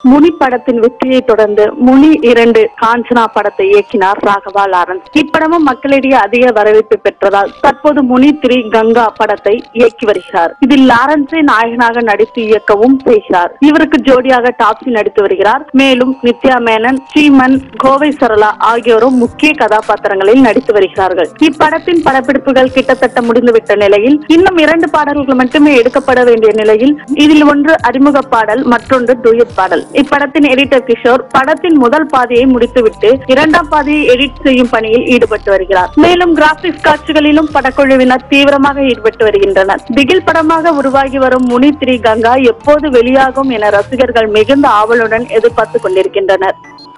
முனி படத்தின் வெற்றியை தொடர்ந்து முனி இரண்டு காஞ்சனா படத்தை இயக்கினார் ராகவா லாரன்ஸ் இப்படமும் மக்களிடையே அதிக வரவேற்பு பெற்றதால் தற்போது முனி த்ரீ கங்கா படத்தை இயக்கி வருகிறார் இதில் லாரன்ஸை நாயகனாக நடித்து இயக்கவும் செய்கிறார் இவருக்கு ஜோடியாக டாப்ஸி நடித்து வருகிறார் மேலும் நித்யா மேனன் ஸ்ரீமன் கோவை சரளா ஆகியோரும் முக்கிய கதாபாத்திரங்களில் நடித்து வருகிறார்கள் இப்படத்தின் படப்பிடிப்புகள் கிட்டத்தட்ட முடிந்துவிட்ட நிலையில் இன்னும் இரண்டு பாடல்கள் மட்டுமே எடுக்கப்பட வேண்டிய நிலையில் இதில் ஒன்று அறிமுக பாடல் மற்றொன்று டூயட் பாடல் இப்படத்தின் எடிட்டர் கிஷோர் படத்தின் முதல் பாதியை முடித்துவிட்டு இரண்டாம் பாதியை எடிட் செய்யும் பணியில் ஈடுபட்டு வருகிறார் மேலும் கிராபிக்ஸ் காட்சிகளிலும் படக்குழுவினர் தீவிரமாக ஈடுபட்டு வருகின்றனர் திகில் படமாக உருவாகி வரும் முனி த்ரீ கங்கா எப்போது வெளியாகும் என ரசிகர்கள் மிகுந்த ஆவலுடன் எதிர்பார்த்துக் கொண்டிருக்கின்றனர்